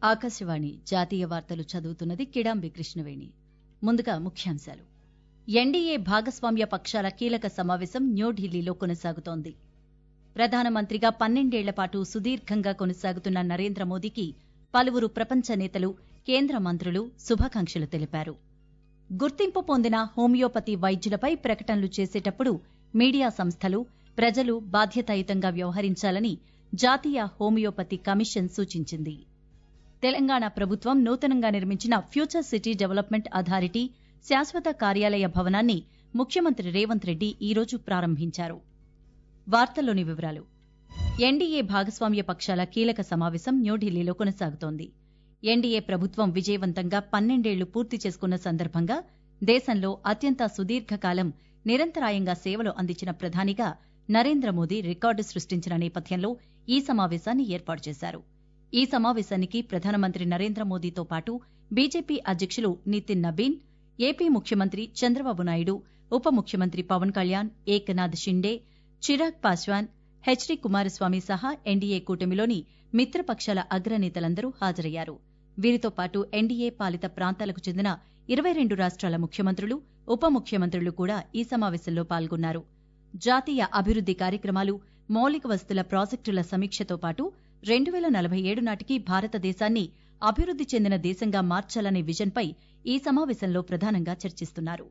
ఆకాశవాణి జాతీయ వార్తలు చదువుతున్నది కిడాంబి కృష్ణవేణి ముందుగా ముఖ్యాంశాలు ఎన్డీఏ భాగస్వామ్య పక్షాల కీలక సమావేశం న్యూఢిల్లీలో కొనసాగుతోంది ప్రధానమంత్రిగా పన్నెండేళ్ల పాటు సుదీర్ఘంగా కొనసాగుతున్న నరేంద్ర మోదీకి పలువురు ప్రపంచ నేతలు కేంద్ర మంత్రులు శుభాకాంక్షలు తెలిపారు గుర్తింపు పొందిన హోమియోపతి వైద్యులపై ప్రకటనలు చేసేటప్పుడు మీడియా సంస్థలు ప్రజలు బాధ్యతాయుతంగా వ్యవహరించాలని జాతీయ హోమియోపతి కమిషన్ సూచించింది తెలంగాణ ప్రభుత్వం నూతనంగా నిర్మించిన ఫ్యూచర్ సిటీ డెవలప్మెంట్ అథారిటీ శాశ్వత కార్యాలయ భవనాన్ని ముఖ్యమంత్రి రేవంత్ రెడ్డి ఈరోజు ప్రారంభించారు వార్తల్లోని వివరాలు ఎన్డీఏ భాగస్వామ్య పక్షాల కీలక సమావేశం న్యూఢిల్లీలో కొనసాగుతోంది ఎన్డీఏ ప్రభుత్వం విజయవంతంగా పన్నెండేళ్లు పూర్తి చేసుకున్న సందర్భంగా దేశంలో అత్యంత సుదీర్ఘకాలం నిరంతరాయంగా సేవలు అందించిన ప్రధానిగా నరేంద్ర మోదీ రికార్డు సృష్టించిన నేపథ్యంలో ఈ సమావేశాన్ని ఏర్పాటు చేశారు ఈ సమావేశానికి ప్రధానమంత్రి నరేంద్ర మోదీతో పాటు బీజేపీ అధ్యక్షులు నితిన్ నబీన్ ఏపీ ముఖ్యమంత్రి చంద్రబాబు నాయుడు ఉప ముఖ్యమంత్రి పవన్ కళ్యాణ్ ఏకనాథ్ షిండే చిరాగ్ పాస్వాన్ హెచ్డీ కుమారస్వామి సహా ఎన్డీఏ కూటమిలోని మిత్రపక్షాల అగ్రనేతలందరూ హాజరయ్యారు వీరితో పాటు ఎన్డీఏ పాలిత ప్రాంతాలకు చెందిన ఇరవై రెండు రాష్ట్రాల ముఖ్యమంత్రులు ఉప ముఖ్యమంత్రులు కూడా ఈ సమావేశంలో పాల్గొన్నారు జాతీయ అభివృద్ది కార్యక్రమాలు మౌలిక వస్తుల ప్రాజెక్టుల సమీక్షతో పాటు రెండు వేల నలభై ఏడు నాటికి భారతదేశాన్ని అభివృద్ది చెందిన దేశంగా మార్చాలనే విజన్పై ఈ సమావేశంలో ప్రధానంగా చర్చిస్తున్నారు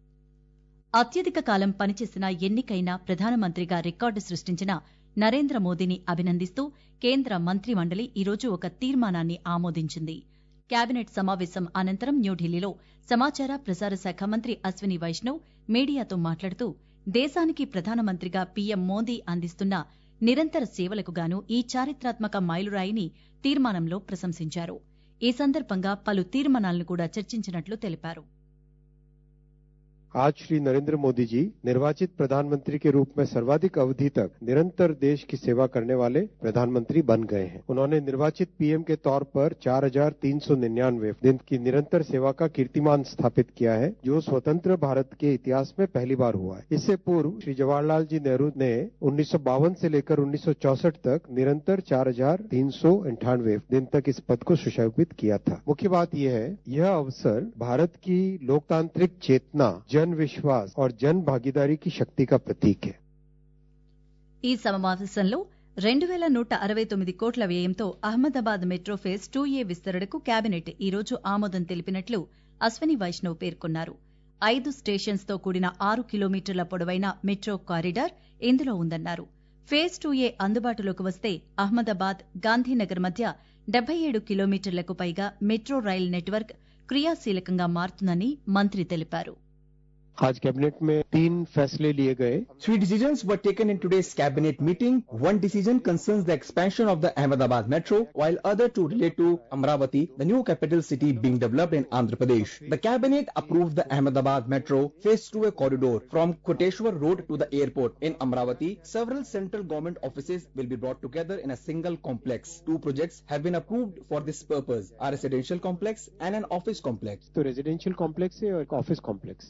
అత్యధిక కాలం పనిచేసిన ఎన్నికైన ప్రధానమంత్రిగా రికార్డు సృష్టించిన నరేంద్ర మోదీని అభినందిస్తూ కేంద్ర మంత్రి మండలి ఈరోజు ఒక తీర్మానాన్ని ఆమోదించింది కేబినెట్ సమావేశం అనంతరం న్యూఢిల్లీలో సమాచార ప్రసార శాఖ మంత్రి అశ్విని వైష్ణవ్ మీడియాతో మాట్లాడుతూ దేశానికి ప్రధానమంత్రిగా పీఎం మోదీ అందిస్తున్న నిరంతర సేవలకు గాను ఈ చారిత్రాత్మక మైలురాయిని తీర్మానంలో ప్రశంసించారు ఈ సందర్భంగా పలు తీర్మానాలను కూడా చర్చించినట్లు తెలిపారు आज श्री नरेंद्र मोदी जी निर्वाचित प्रधानमंत्री के रूप में सर्वाधिक अवधि तक निरंतर देश की सेवा करने वाले प्रधानमंत्री बन गए हैं उन्होंने निर्वाचित पीएम के तौर पर चार हजार तीन सौ निन्यानवे दिन की निरंतर सेवा का कीर्तिमान स्थापित किया है जो स्वतंत्र भारत के इतिहास में पहली बार हुआ है इससे पूर्व श्री जवाहरलाल जी नेहरू ने उन्नीस से लेकर उन्नीस तक निरंतर चार हजार तीन सौ अंठानवे दिन तक इस पद को सुशोभित किया था मुख्य बात यह है यह अवसर भारत की लोकतांत्रिक चेतना जन विश्वास और जन भागीदारी की शक्ति का प्रतीक है ఈ సమావేశంలో రెండు వేల నూట అరవై తొమ్మిది కోట్ల వ్యయంతో Ahmedabad metro phase two A విస్తరణకు కేబినెట్ ఈ రోజు ఆమోదం తెలిపినట్లు అశ్వని వైష్ణవ్ పేర్కొన్నారు ఐదు స్టేషన్స్తో కూడిన ఆరు కిలోమీటర్ల పొడవైన మెట్రో కారిడార్ ఇందులో ఉందన్నారు ఫేజ్ టూ ఏ అందుబాటులోకి వస్తే అహ్మదాబాద్ గాంధీనగర్ మధ్య డెబ్బై ఏడు కిలోమీటర్లకు పైగా మెట్రో రైల్ నెట్వర్క్ క్రియాశీలకంగా మారుతుందని మంత్రి తెలిపారు आज कैबिनेट में तीन फैसले लिए गए Three decisions were taken in today's cabinet meeting. One decision concerns the expansion of the Ahmedabad metro, while other two relate to Amravati, the new capital city being developed in Andhra Pradesh. The cabinet approved the Ahmedabad metro phase 2 corridor from Koteshwar Road to the airport in Amravati. Several central government offices will be brought together in a single complex. Two projects have been approved for this purpose, a residential complex and an office complex. तो residential complex है और एक office complex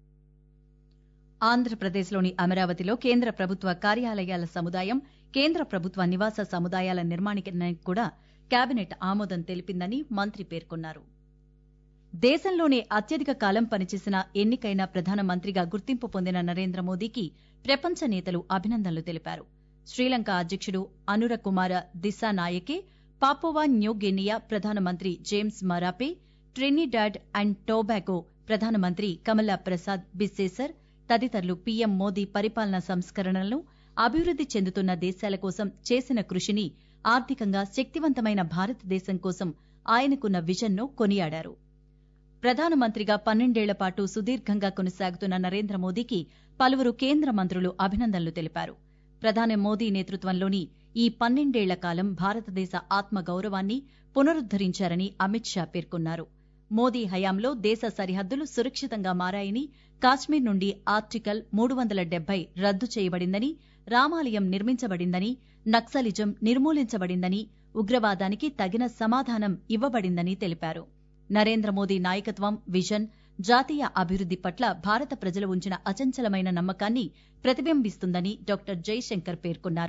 ఆంధ్రప్రదేశ్లోని అమరావతిలో కేంద్ర ప్రభుత్వ కార్యాలయాల సముదాయం కేంద్ర ప్రభుత్వ నివాస సముదాయాల నిర్మాణానికి కూడా కేబినెట్ ఆమోదం తెలిపిందని మంత్రి పేర్కొన్నారు దేశంలోనే అత్యధిక కాలం పనిచేసిన ఎన్నికైన ప్రధానమంత్రిగా గుర్తింపు పొందిన నరేంద్ర మోదీకి ప్రపంచ నేతలు అభినందనలు తెలిపారు శ్రీలంక అధ్యక్షుడు Anura Kumara Dissanayake Papua New Guinea ప్రధానమంత్రి James Marape Trinidad and Tobago ప్రధానమంత్రి కమలా ప్రసాద్ బిస్సేసర్ తదితరులు పీఎం మోదీ పరిపాలనా సంస్కరణలను అభివృద్ది చెందుతున్న దేశాల కోసం చేసిన కృషిని ఆర్థికంగా శక్తివంతమైన భారతదేశం కోసం ఆయనకున్న విజన్ను కొనియాడారు ప్రధానమంత్రిగా పన్నెండేళ్ల పాటు సుదీర్ఘంగా కొనసాగుతున్న నరేంద్ర మోదీకి పలువురు కేంద్ర మంత్రులు అభినందనలు తెలిపారు ప్రధాని మోదీ నేతృత్వంలోని ఈ పన్నెండేళ్ల కాలం భారతదేశ ఆత్మగౌరవాన్ని పునరుద్దరించారని అమిత్ షా పేర్కొన్నారు మోదీ హయాంలో దేశ సరిహద్దులు సురక్షితంగా మారాయని కాశ్మీర్ నుండి ఆర్టికల్ మూడు వందల డెబ్బై రద్దు చేయబడిందని రామాలయం నిర్మించబడిందని నక్సలిజం నిర్మూలించబడిందని ఉగ్రవాదానికి తగిన సమాధానం ఇవ్వబడిందని తెలిపారు నరేంద్ర మోదీ నాయకత్వం విజన్ జాతీయ అభివృద్ది పట్ల భారత ప్రజలు ఉంచిన అచంచలమైన నమ్మకాన్ని ప్రతిబింబిస్తుందని డాక్టర్ జైశంకర్ పేర్కొన్నారు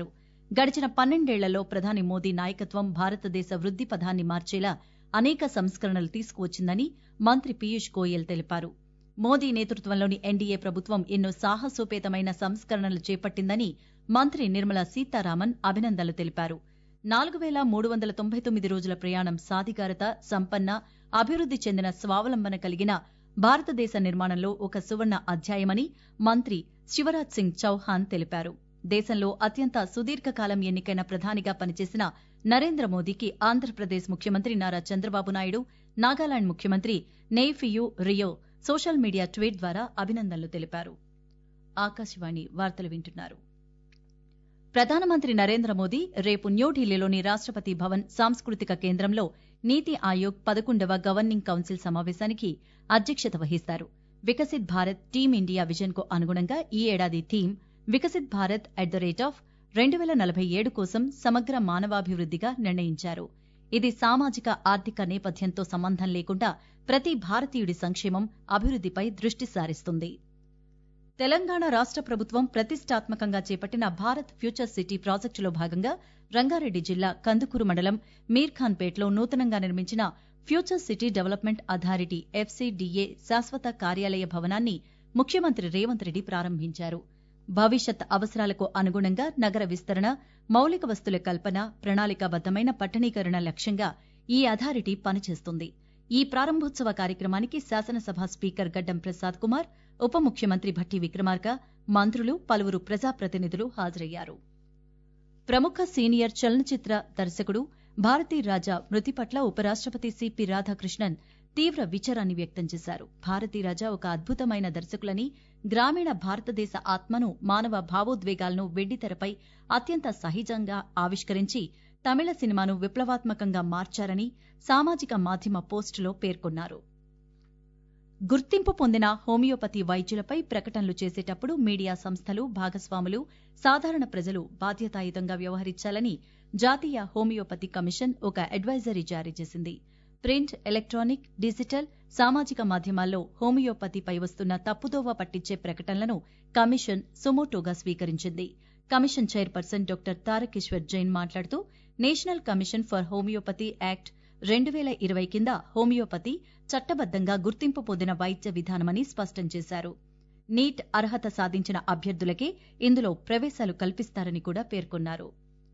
గడిచిన పన్నెండేళ్లలో ప్రధాని మోదీ నాయకత్వం భారతదేశ వృద్ది పథాన్ని మార్చేలా అనేక సంస్కరణలు తీసుకువచ్చిందని మంత్రి పీయూష్ గోయల్ తెలిపారు మోదీ నేతృత్వంలోని ఎన్డీఏ ప్రభుత్వం ఎన్నో సాహసోపేతమైన సంస్కరణలు చేపట్టిందని మంత్రి నిర్మలా సీతారామన్ అభినందనలు తెలిపారు నాలుగు వేల మూడు వందల తొంభై తొమ్మిది రోజుల ప్రయాణం సాధికారత సంపన్న అభివృద్ది చెందిన స్వావలంబన కలిగిన భారతదేశ నిర్మాణంలో ఒక సువర్ణ అధ్యాయమని మంత్రి శివరాజ్ సింగ్ చౌహాన్ తెలిపారు దేశంలో అత్యంత సుదీర్ఘకాలం ఎన్నికైన ప్రధానిగా పనిచేసిన నరేంద్ర మోదీకి ఆంధ్రప్రదేశ్ ముఖ్యమంత్రి నారా చంద్రబాబు నాయుడు నాగాలాండ్ ముఖ్యమంత్రి Neiphiu Rio social media tweet ద్వారా అభినందనలు తెలిపారు ఆకాశవాణి వార్తలు వింటున్నారు ప్రధానమంత్రి నరేంద్ర మోదీ రేపు న్యూఢిల్లీలోని రాష్టపతి భవన్ సాంస్కృతిక కేంద్రంలో నీతి ఆయోగ్ పదకొండవ గవర్నింగ్ కౌన్సిల్ సమావేశానికి అధ్యక్షత వహిస్తారు Viksit Bharat team India vision కు అనుగుణంగా ఈ ఏడాది theme Viksit Bharat at the rate of రెండు వేల నలభై ఏడు కోసం సమగ్ర మానవాభివృద్దిగా నిర్ణయించారు ఇది సామాజిక ఆర్థిక నేపథ్యంతో సంబంధం లేకుండా ప్రతి భారతీయుడి సంక్షేమం అభివృద్దిపై దృష్టి సారిస్తుంది తెలంగాణ రాష్ట ప్రభుత్వం ప్రతిష్టాత్మకంగా చేపట్టిన భారత్ ఫ్యూచర్ సిటీ ప్రాజెక్టులో భాగంగా రంగారెడ్డి జిల్లా కందుకూరు మండలం మీర్ఖాన్పేట్లో నూతనంగా నిర్మించిన future city development authority FCDA శాశ్వత కార్యాలయ భవనాన్ని ముఖ్యమంత్రి రేవంత్ రెడ్డి ప్రారంభించారు భవిష్యత్ అవసరాలకు అనుగుణంగా నగర విస్తరణ మౌలిక వస్తుల కల్పన ప్రణాళికాబద్దమైన పట్టణీకరణ లక్ష్యంగా ఈ అథారిటీ పనిచేస్తుంది ఈ ప్రారంభోత్సవ కార్యక్రమానికి శాసనసభ స్పీకర్ గడ్డం ప్రసాద్ కుమార్ ఉప ముఖ్యమంత్రి భట్టి విక్రమార్క మంత్రులు పలువురు ప్రజాప్రతినిధులు హాజరయ్యారు ప్రముఖ సీనియర్ చలనచిత్ర దర్శకుడు భారతీ రాజా మృతి పట్ల ఉపరాష్టపతి సిపి రాధాకృష్ణన్ తీవ్ర విచారాన్ని వ్యక్తం చేశారు భారతీ రాజా ఒక అద్భుతమైన దర్శకులని గ్రామీణ భారతదేశ ఆత్మను మానవ భావోద్వేగాలను వెండితెరపై అత్యంత సహజంగా ఆవిష్కరించి తమిళ సినిమాను విప్లవాత్మకంగా మార్చారని సామాజిక మాధ్యమ పోస్టులో పేర్కొన్నారు గుర్తింపు పొందిన హోమియోపతి వైద్యులపై ప్రకటనలు చేసేటప్పుడు మీడియా సంస్థలు భాగస్వాములు సాధారణ ప్రజలు బాధ్యతాయుతంగా వ్యవహరించాలని జాతీయ హోమియోపతి కమిషన్ ఒక అడ్వైజరీ జారీ చేసింది ప్రింట్ ఎలక్ట్రానిక్ డిజిటల్ సామాజిక మాధ్యమాల్లో హోమియోపతిపై వస్తున్న తప్పుదోవ పట్టించే ప్రకటనలను కమిషన్ సుమోటోగా స్వీకరించింది commission chairperson doctor Tarakeshwar Jain మాట్లాడుతూ national commission for homoeopathy act రెండు వేల ఇరవై కింద హోమియోపతి చట్టబద్దంగా గుర్తింపు పొందిన వైద్య విధానమని స్పష్టం చేశారు నీట్ అర్హత సాధించిన అభ్యర్థులకే ఇందులో ప్రవేశాలు కల్పిస్తారని కూడా పేర్కొన్నారు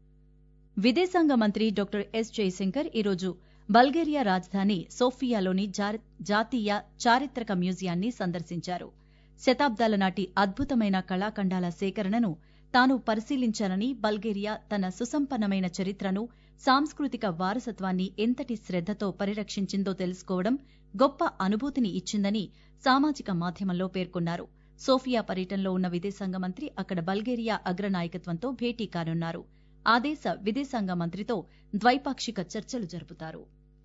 విదేశాంగ మంత్రి డాక్టర్ ఎస్ జయశంకర్ ఈరోజు బల్గేరియా రాజధాని సోఫియాలోని జాతీయ చారిత్రక మ్యూజియాన్ని సందర్శించారు శతాబ్దాల నాటి అద్భుతమైన కళాఖండాల సేకరణను తాను పరిశీలించానని బల్గేరియా తన సుసంపన్నమైన చరిత్రను సాంస్కృతిక వారసత్వాన్ని ఎంతటి శ్రద్దతో పరిరక్షించిందో తెలుసుకోవడం గొప్ప అనుభూతిని ఇచ్చిందని సామాజిక మాధ్యమంలో పేర్కొన్నారు సోఫియా పర్యటనలో ఉన్న విదేశాంగ మంత్రి అక్కడ బల్గేరియా అగ్రనాయకత్వంతో భేటీ కానున్నారు ఆ దేశ విదేశాంగ మంత్రితో ద్వైపాక్షిక చర్చలు జరుపుతారు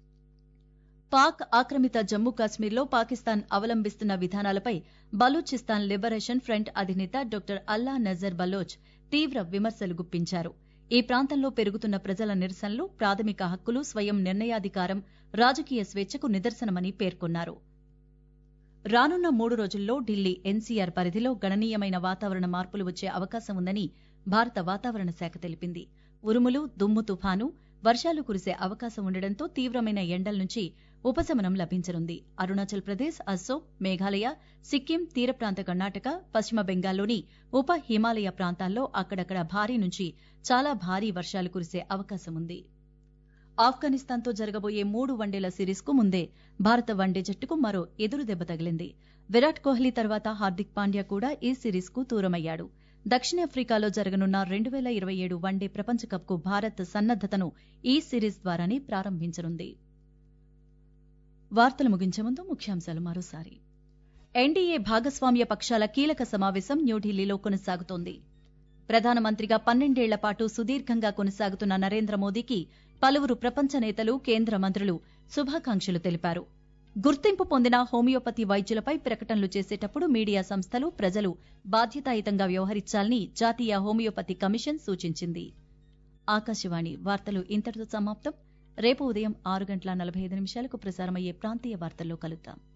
పాక్ ఆక్రమిత జమ్మూ కాశ్మీర్లో పాకిస్తాన్ అవలంబిస్తున్న విధానాలపై బలూచిస్తాన్ లిబరేషన్ ఫ్రంట్ అధినేత డాక్టర్ అల్లా నజర్ బలోచ్ తీవ్ర విమర్శలు గుప్పించారు ఈ ప్రాంతంలో పెరుగుతున్న ప్రజల నిరసనలు ప్రాథమిక హక్కులు స్వయం నిర్ణయాధికారం రాజకీయ స్వేచ్ఛకు నిదర్శనమని పేర్కొన్నారు రానున్న మూడు రోజుల్లో ఢిల్లీ ఎన్సీఆర్ పరిధిలో గణనీయమైన వాతావరణ మార్పులు వచ్చే అవకాశం ఉందని భారత వాతావరణ శాఖ తెలిపింది ఉరుములు దుమ్ము తుఫాను వర్షాలు కురిసే అవకాశం ఉండడంతో తీవ్రమైన ఎండల నుంచి ఉపశమనం లభించనుంది అరుణాచల్ ప్రదేశ్ అస్సోం మేఘాలయ సిక్కిం తీర ప్రాంత కర్ణాటక పశ్చిమ బెంగాల్లోని ఉప హిమాలయ ప్రాంతాల్లో అక్కడక్కడ భారీ నుంచి చాలా భారీ వర్షాలు కురిసే అవకాశం ఉంది ఆఫ్ఘనిస్తాన్తో జరగబోయే మూడు వన్డేల సిరీస్కు ముందే భారత వన్డే జట్టుకు మరో ఎదురు దెబ్బ తగిలింది విరాట్ కోహ్లీ తర్వాత హార్దిక్ పాండ్యా కూడా ఈ సిరీస్కు దూరమయ్యాడు దక్షిణాఫ్రికాలో జరగనున్న రెండు వేల ఇరవై ఏడు వన్డే ప్రపంచ కప్కు భారత్ సన్నద్దతను ఈ సిరీస్ ద్వారానే ప్రారంభించనుంది వార్తలు ముగించే ముందు ముఖ్యాంశాలు మరోసారి ఎన్డీఏ భాగస్వామ్య పక్షాల కీలక సమావేశం న్యూఢిల్లీలో కొనసాగుతోంది ప్రధానమంత్రిగా పన్నెండేళ్ల పాటు సుదీర్ఘంగా కొనసాగుతున్న నరేంద్ర మోదీకి పలువురు ప్రపంచ నేతలు కేంద్ర మంత్రులు శుభాకాంక్షలు తెలిపారు గుర్తింపు పొందిన హోమియోపతి వైద్యులపై ప్రకటనలు చేసేటప్పుడు మీడియా సంస్థలు ప్రజలు బాధ్యతాయుతంగా వ్యవహరించాలని జాతీయ హోమియోపతి కమిషన్ సూచించింది ఆకాశవాణి వార్తలు ఇంతటితో సమాప్తం రేపు ఉదయం ఆరు గంటల నలభై ఐదు నిమిషాలకు ప్రసారమయ్యే ప్రాంతీయ వార్తల్లో కలుద్దాం